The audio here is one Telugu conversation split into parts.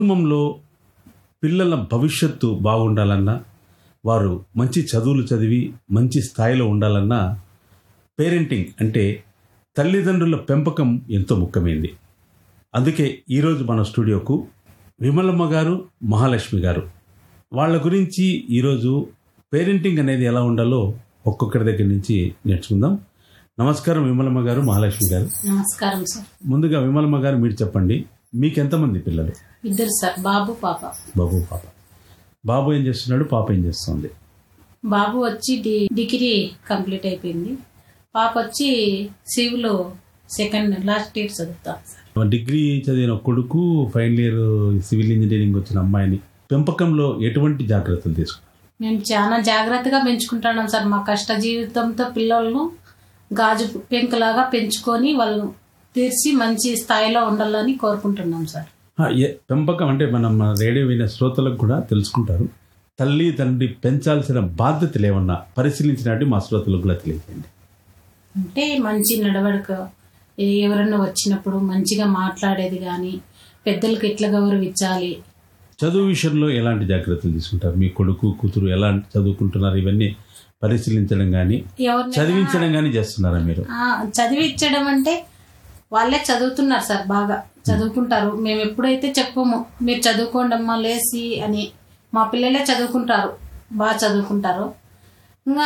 కుటుంబంలో పిల్లల భవిష్యత్తు బాగుండాలన్నా వారు మంచి చదువులు చదివి మంచి స్థాయిలో ఉండాలన్నా పేరెంటింగ్ అంటే తల్లిదండ్రుల పెంపకం ఎంతో ముఖ్యమైంది అందుకే ఈరోజు మన స్టూడియోకు విమలమ్మ గారు మహాలక్ష్మి గారు వాళ్ళ గురించి ఈరోజు పేరెంటింగ్ అనేది ఎలా ఉండాలో ఒక్కొక్కరి దగ్గర నుంచి నేర్చుకుందాం నమస్కారం విమలమ్మ గారు మహాలక్ష్మి గారు నమస్కారం సార్ ముందుగా విమలమ్మ గారు మీరు చెప్పండి మీకు ఎంతమంది పిల్లలు ఇద్దరు సార్ బాబు పాప బాబు పాప బాబు ఏం చేస్తున్నాడు పాప ఏం చేస్తుంది బాబు వచ్చి డి డిగ్రీ కంప్లీట్ అయిపోయింది పాప వచ్చి సివిలో సెకండ్ లాస్ట్ ఇయర్ చదువుతాం సార్ డిగ్రీ చదివిన కొడుకు ఫైనల్ ఇయర్ సివిల్ ఇంజనీరింగ్ వచ్చిన అమ్మాయిని పెంపకంలో ఎటువంటి జాగ్రత్తలు తీసుకున్నారు మేము చాలా జాగ్రత్తగా పెంచుకుంటున్నాం సార్ మా కష్ట జీవితంతో పిల్లలను గాజు పెంకులాగా పెంచుకొని వాళ్ళను తీర్చి మంచి స్థాయిలో ఉండాలని కోరుకుంటున్నాం సార్ ఆ, ఏ- పెంపకం అంటే మనం మన రేడియో వినే శ్రోతలకు కూడా తెలుసుకుంటారు తల్లి తండ్రి పెంచాల్సిన బాధ్యతలు ఏమన్నా పరిశీలించినట్టు మా శ్రోతలకు కూడా తెలియజేయండి అంటే మంచి నడవడిక ఏ- ఎవరన్నా వచ్చినప్పుడు మంచిగా మాట్లాడేది కానీ పెద్దలకు ఎట్లా గౌరవించాలి చదువు విషయంలో ఎలాంటి జాగ్రత్తలు తీసుకుంటారు మీ కొడుకు కూతురు ఎలా చదువుకుంటున్నారు ఇవన్నీ పరిశీలించడం కానీ ఎవరిని చదివించడం కానీ చేస్తున్నారా మీరు ఆ, చదివించడం అంటే వాళ్ళే చదువుతున్నారు సార్ బాగా చదువుకుంటారు మేము ఎప్పుడైతే చెప్పము మీరు చదువుకోండి అమ్మా లేసి అని మా పిల్లలే చదువుకుంటారు బాగా చదువుకుంటారు ఇంకా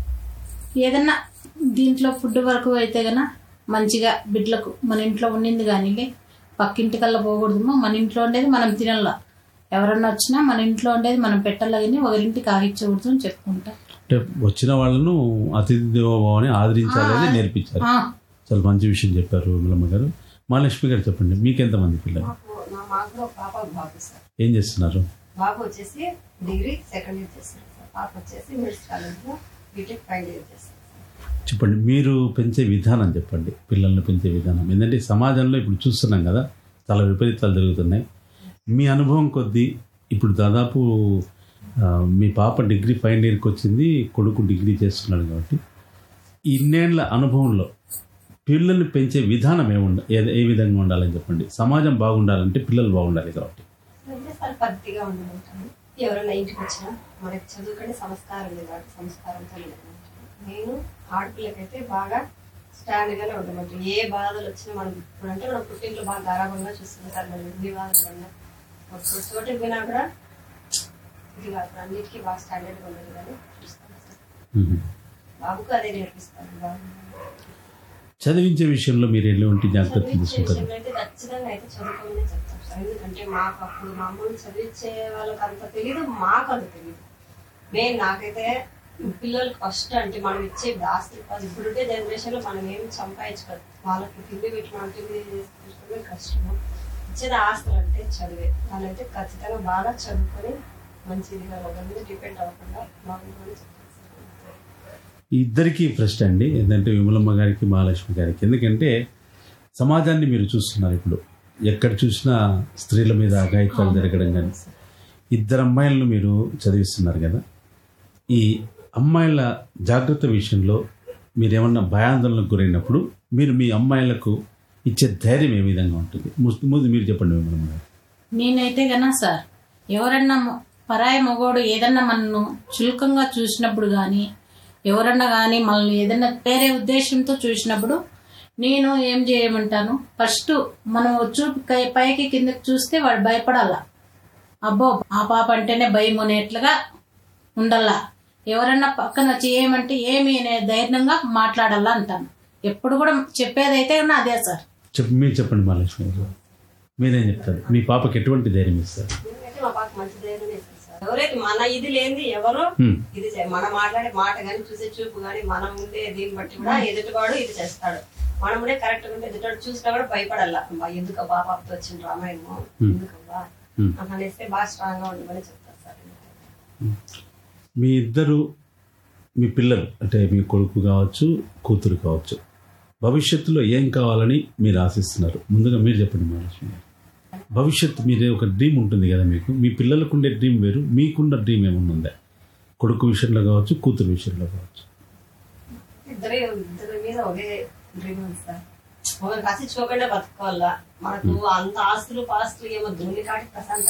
ఏదన్నా దీంట్లో ఫుడ్ వరకు అయితే గన మంచిగా బిడ్డలకు మన ఇంట్లో ఉండింది కానీ పక్కింటి కల్లా పోకూడదమ్మా మన ఇంట్లో ఉండేది మనం తినాల ఎవరన్నా వచ్చినా మన ఇంట్లో ఉండేది మనం పెట్టాల కానీ ఒకరింటికి ఆగించకూడదు అని చెప్పుకుంటాం అంటే వచ్చిన వాళ్ళను అతిథి దేవోభవ అని ఆదరించాలని నేర్పించారు ఆ, చాలా మంచి విషయం చెప్పారు విమలమ్మ గారు మహాలక్ష్మి గారు చెప్పండి మీకు ఎంతమంది పిల్లలు మా మాకు ఒక పాప ఒక బాబు సార్ ఏం చేస్తున్నారు బాబు వచ్చేసి డిగ్రీ సెకండ్ ఇయర్ చేస్తారు సార్ పాప వచ్చేసి మిడ్స్ కాలేజ్లో బీటెక్ ఫైనల్ ఇయర్ చేస్తారు సార్ చెప్పండి మీరు పెంచే విధానం చెప్పండి పిల్లల్ని పెంచే విధానం ఎందుకంటే సమాజంలో ఇప్పుడు చూస్తున్నాం కదా చాలా విపరీతాలు జరుగుతున్నాయి మీ అనుభవం కొద్దీ ఇప్పుడు దాదాపు ఆ, మీ పాప డిగ్రీ ఫైనల్ ఇయర్కి వచ్చింది కొడుకు డిగ్రీ చేస్తున్నాడు కాబట్టి ఇన్నేళ్ల అనుభవంలో పిల్లల్ని పెంచే విధానం ఏముండ ఏ ఏ విధంగా ఉండాలని చెప్పండి సమాజం బాగుండాలంటే పిల్లలు బాగుండాలి కాబట్టి అంటే సార్ పద్ధతిగా ఉండమంటాను ఎవరైనా ఇంటికి వచ్చినా మనకి చదువుకునే సంస్కారం లేదు కాబట్టి సంస్కారంతో ఉండమంటాను నేను ఆడపిల్లకైతే బాగా స్టాండ్గానే ఉండమంటాను ఏ బాధలు వచ్చినా మనం ఇప్పుడు అంటే మనం పుట్టింట్లో బాగా గారాభంగా చూస్తుంటారు మనం ఎన్ని బాధలు పడినా ఒక చోటుకి పోయినా కూడా ఇది కాదు అన్నిటికీ బాగా స్టాండర్డ్గా ఉండదు కానీ చూస్తాను సార్ మ్మ్. బాబుకు అదే నేర్పిస్తాను బాగా చదివించే విషయంలో మీరు ఎటువంటి జాగ్రత్తలు చదివించే తీసుకుంటారు విషయంలో అయితే ఖచ్చితంగా అయితే చదువుకోమని చెప్తాం సార్ ఎందుకంటే మాకు అప్పుడు మా అమ్మని చదివించే వాళ్ళకి అంత తెలియదు మాకు అంత తెలియదు మెయిన్ నాకైతే పిల్లలకి ఫస్ట్ అంటే మనం ఇచ్చే ఆస్తి కాదు ఇప్పుడుండే జనరేషన్ లో మనం ఏం సంపాదించుకోదు వాళ్ళకి తిండి పెట్టి మనం తిండి చేసుకోవడమే కష్టము ఇచ్చేది ఆస్తులు అంటే చదివే వాళ్ళైతే ఖచ్చితంగా బాగా చదువుకొని మంచిదిగా ఒకరి మీద డిపెండ్ అవ్వకుండా బాగుందని చెప్తాను సార్ ఈ ఇద్దరికి ప్రశ్న అండి ఏంటంటే విమలమ్మ గారికి మహాలక్ష్మి గారికి ఎందుకంటే సమాజాన్ని మీరు చూస్తున్నారు ఇప్పుడు ఎక్కడ చూసినా స్త్రీల మీద అఘాయిత్యాలు జరగడం కానీ ఇద్దరు అమ్మాయిలను మీరు చదివిస్తున్నారు కదా ఈ అమ్మాయిల జాగ్రత్త విషయంలో మీరు ఏమన్నా భయాందోళనకు గురైనప్పుడు మీరు మీ అమ్మాయిలకు ఇచ్చే ధైర్యం ఏ విధంగా ఉంటుంది ముందు ముందు మీరు చెప్పండి విమలమ్మ గారు నేనైతే గనా సార్ ఎవరన్నా మ- పరాయి మగోడు ఏదన్నా మనను చులకంగా చూసినప్పుడు కానీ ఎవరన్నా కానీ మనల్ని ఏదన్నా వేరే ఉద్దేశంతో చూసినప్పుడు నేను ఏం చేయమంటాను ఫస్ట్ మనం చూపు కై- పైకి కిందకి చూస్తే వాడు భయపడాల అబ్బో ఆ పాప అంటేనే భయం అనేట్లుగా ఉండాలా ఎవరన్నా పక్కన వచ్చి ఏమంటే ఏమి అనే ధైర్యంగా మాట్లాడాలా అంటాను ఎప్పుడు కూడా చెప్పేదైతే నా అదే సార్ చెప్పు మీరు చెప్పండి మహాలక్ష్మి గారు మీరేం చెప్తారు మీ పాపకి ఎటువంటి ధైర్యం ఇస్తారు ఎందుకంటే మా పాప మంచి ధైర్యం ఇస్తుంది సార్ ఎవరైతే మన ఇది లేనిది ఎవరు హ్మ్. ఇది చే- మనం మాట్లాడే మాట గాని చూసే చూపు గాని మనం ఉండే దీన్ని బట్టి కూడా ఎదుటివాడు ఇది చేస్తాడు మనం ఉండే కరెక్ట్ గా ఉంటే ఎదుటివాడు చూసినా కూడా భయపడాల అబ్బా ఎందుకు బా పాపతో వచ్చిండ్రు రామాయణము ఎందుకబ్బా హ్మ్. అని అనేస్తే బాగా స్ట్రాంగ్ గా ఉండమని చెప్తారు సార్ మీ ఇద్దరు మీ పిల్లలు అంటే మీ కొడుకు కావచ్చు కూతురు కావచ్చు భవిష్యత్తులో ఏం కావాలని మీరు ఆశిస్తున్నారు ముందుగా మీరు చెప్పండి మహాలక్ష్మి గారు భవిష్యత్తు మీదే ఒక డ్రీమ్ ఉంటుంది కదా మీకు మీ పిల్లలకు ఉండే డ్రీమ్ వేరు మీకున్న డ్రీమ్ ఏమన్నా ఉందా కొడుకు విషయంలో కావచ్చు కూతురు విషయంలో కావచ్చు ఇద్దరే ఇద్దరి మీద ఒకే డ్రీమ్ ఉంది సార్ ఒకరికి ఆశించుకోకుండా బతుకోవాలా మనకు అంత ఆస్తులు పాస్తులు ఏమో ధోని కాటి ప్రశాంత